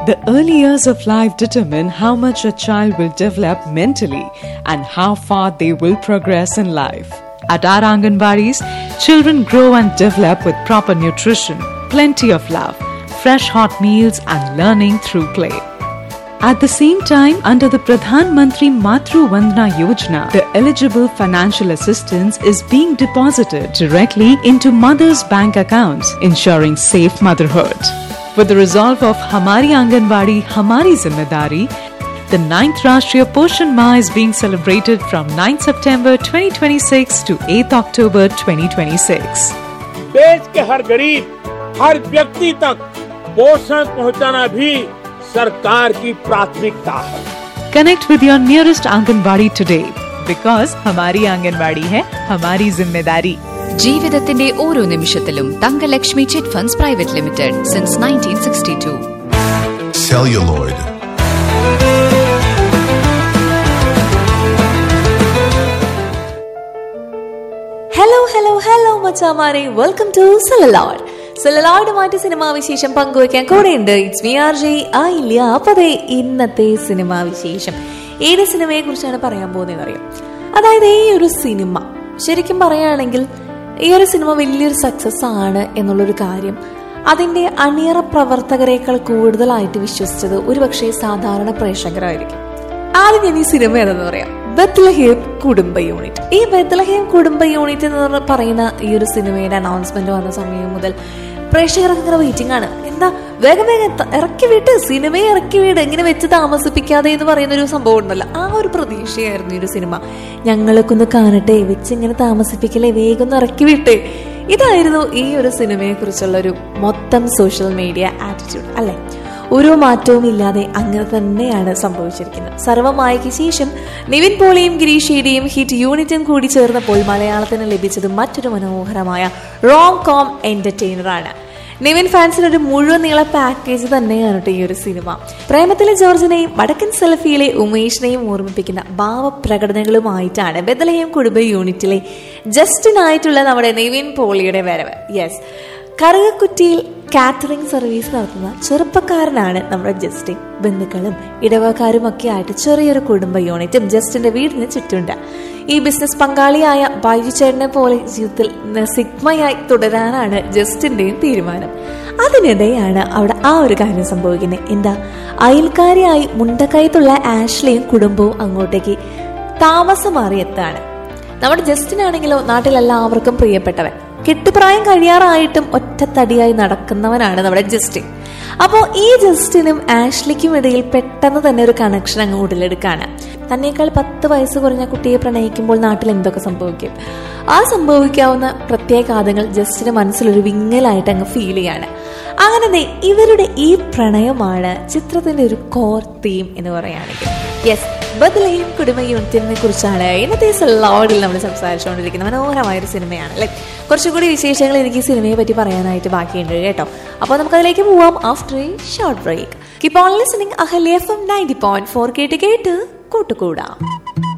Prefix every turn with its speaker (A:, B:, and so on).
A: The early years of life determine how much a child will develop mentally and how far they will progress in life. At our Anganwadis, children grow and develop with proper nutrition, plenty of love, fresh hot meals, and learning through play. At the same time, under the Pradhan Mantri Matru Vandana Yojana, the eligible financial assistance is being deposited directly into mothers' bank accounts, ensuring safe motherhood. With the resolve of Hamari Anganwadi, Hamari Zimmedari, the 9th Rashtriya Poshan Ma is being celebrated from 9 September 2026 to 8 October 2026.
B: देश के हर गरीब हर व्यक्ति तक पोषण पहुंचाना भी सरकार की प्राथमिकता है
A: Connect with your nearest Anganwadi today because Hamari Anganwadi hai Hamari Zimmedari.
C: ജീവിതത്തിന്റെ ഓരോ നിമിഷത്തിലും Thangalakshmi chit funds private limited since nineteen sixty two
D: celluloid,
E: hello hello hello മച്ചാമാരെ വെൽക്കം ടു സെലലോഡ് സെലലോഡുമായിട്ട് സിനിമാ വിശേഷം പങ്കുവയ്ക്കാൻ കൂടെയുണ്ട് ഇറ്റ്സ് മി ആർ ജെ ആ ഇല്ല അപ്പൊ അതെ ഇന്നത്തെ സിനിമാ വിശേഷം ഏത് സിനിമയെ കുറിച്ചാണ് പറയാൻ പോകുന്നത് അറിയാം അതായത് ഈ ഒരു സിനിമ ശരിക്കും പറയുകയാണെങ്കിൽ ഈ ഒരു സിനിമ വലിയൊരു സക്സസ് ആണ് എന്നുള്ളൊരു കാര്യം അതിന്റെ അണിയറ പ്രവർത്തകരെക്കാൾ കൂടുതലായിട്ട് വിശ്വസിച്ചത് ഒരുപക്ഷെ സാധാരണ പ്രേക്ഷകരായിരിക്കും ആദ്യം ഞാൻ ഈ സിനിമ ഏതെന്ന് പറയാം ബത്ലഹേം കുടുംബ യൂണിറ്റ് ഈ ബത്ലഹേം കുടുംബ യൂണിറ്റ് എന്ന് പറയുന്ന ഈ ഒരു സിനിമയുടെ അനൗൺസ്മെന്റ് വന്ന സമയം മുതൽ പ്രേക്ഷകർക്ക് ഇങ്ങനെ വെയിറ്റിംഗ് ആണ് എന്താ വേഗം വേഗം എത്ത- ഇറക്കി വിട്ട് സിനിമയെ ഇറക്കി വിട് ഇങ്ങനെ വെച്ച് താമസിപ്പിക്കാതെ എന്ന് പറയുന്ന ഒരു സംഭവം ഉണ്ടല്ലോ ആ ഒരു പ്രതീക്ഷയായിരുന്നു ഈ ഒരു സിനിമ ഞങ്ങളൊക്കെ ഒന്ന് കാണട്ടെ വെച്ച് ഇങ്ങനെ താമസിപ്പിക്കലേ വേഗം ഒന്ന് ഇറക്കി വിട്ട് ഇതായിരുന്നു ഈ ഒരു സിനിമയെ കുറിച്ചുള്ള ഒരു മൊത്തം സോഷ്യൽ മീഡിയ ആറ്റിറ്റ്യൂഡ് അല്ലെ ഒരു മാറ്റവും ഇല്ലാതെ അങ്ങനെ തന്നെയാണ് സംഭവിച്ചിരിക്കുന്നത് സർവമായയ്ക്ക് ശേഷം നിവിൻ പോളിയും ഗിരീഷേരിയും ഹിറ്റ് യൂണിറ്റും കൂടി ചേർന്നപ്പോൾ മലയാളത്തിന് ലഭിച്ചത് മറ്റൊരു മനോഹരമായ റോങ് കോം എന്റർടൈനറാണ് നിവിൻ ഫാൻസിന് ഒരു മുഴുവൻ നീള പാക്കേജ് തന്നെയാണ് കേട്ടോ ഈ ഒരു സിനിമ പ്രേമത്തിലെ ജോർജിനെയും വടക്കൻ സെൽഫിയിലെ ഉമേഷിനെയും ഓർമ്മിപ്പിക്കുന്ന ഭാവപ്രകടനങ്ങളുമായിട്ടാണ് ബദലയം കുടുംബ യൂണിറ്റിലെ ജസ്റ്റിനായിട്ടുള്ള നമ്മുടെ നിവിൻ പോളിയുടെ വരവ് യെസ് കറുകക്കുറ്റിയിൽ കാറ്ററിംഗ് സർവീസ് നടത്തുന്ന ചെറുപ്പക്കാരനാണ് നമ്മുടെ ജസ്റ്റിൻ ബന്ധുക്കളും ഇടവക്കാരും ഒക്കെ ആയിട്ട് ചെറിയൊരു കുടുംബ യൂണിറ്റും ജസ്റ്റിന്റെ വീടിന് ചുറ്റുണ്ട് ഈ ബിസിനസ് പങ്കാളിയായ ബൈജു ചേട്ടനെ പോലെ ജീവിതത്തിൽ സിഗ്മയായി തുടരാനാണ് ജസ്റ്റിന്റെയും തീരുമാനം അതിനിടെയാണ് അവിടെ ആ ഒരു കാര്യം സംഭവിക്കുന്നത് എന്താ അയൽക്കാരിയായി മുണ്ടക്കയത്തുള്ള ആഷ്ലിയും കുടുംബവും അങ്ങോട്ടേക്ക് താമസം മാറിയെത്താണ് നമ്മുടെ ജസ്റ്റിനാണെങ്കിലോ നാട്ടിലെല്ലാവർക്കും പ്രിയപ്പെട്ടവൻ കെട്ടുപ്രായം കഴിയാറായിട്ടും ഒറ്റത്തടിയായി നടക്കുന്നവനാണ് നമ്മുടെ ജസ്റ്റിൻ അപ്പോൾ ഈ ജസ്റ്റിനും ആഷ്ലിക്കും ഇടയിൽ പെട്ടെന്ന് തന്നെ ഒരു കണക്ഷൻ അങ്ങ് ഉടലെടുക്കാണ് തന്നേക്കാൾ പത്ത് വയസ്സ് കുറഞ്ഞ കുട്ടിയെ പ്രണയിക്കുമ്പോൾ നാട്ടിൽ എന്തൊക്കെ സംഭവിക്കും ആ സംഭവിക്കാവുന്ന പ്രത്യേകാതങ്ങൾ ജസ്റ്റിന് മനസ്സിലൊരു വിങ്ങലായിട്ട് അങ്ങ് ഫീൽ ചെയ്യാണ് അങ്ങനെ ദേ ഇവരുടെ ഈ പ്രണയമാണ് ചിത്രത്തിന്റെ ഒരു കോർ തീം എന്ന് പറയുകയാണെങ്കിൽ യെസ് ബദലയും കുടുംബ യൂണിറ്റിനെ കുറിച്ചാണ് ഇന്നത്തെ സലോഡിൽ നമ്മൾ സംസാരിച്ചുകൊണ്ടിരിക്കുന്ന മനോഹരമായ ഒരു സിനിമയാണ് അല്ലെ കുറച്ചുകൂടി വിശേഷങ്ങൾ എനിക്ക് ഈ സിനിമയെ പറ്റി പറയാനായിട്ട് ബാക്കിയുണ്ട് കേട്ടോ അപ്പോൾ നമുക്കതിലേക്ക് പോവാം after a short break keep on listening Ahalya F M ninety point four കേട്ട് കേട്ട് കൂട്ടുകൂടാം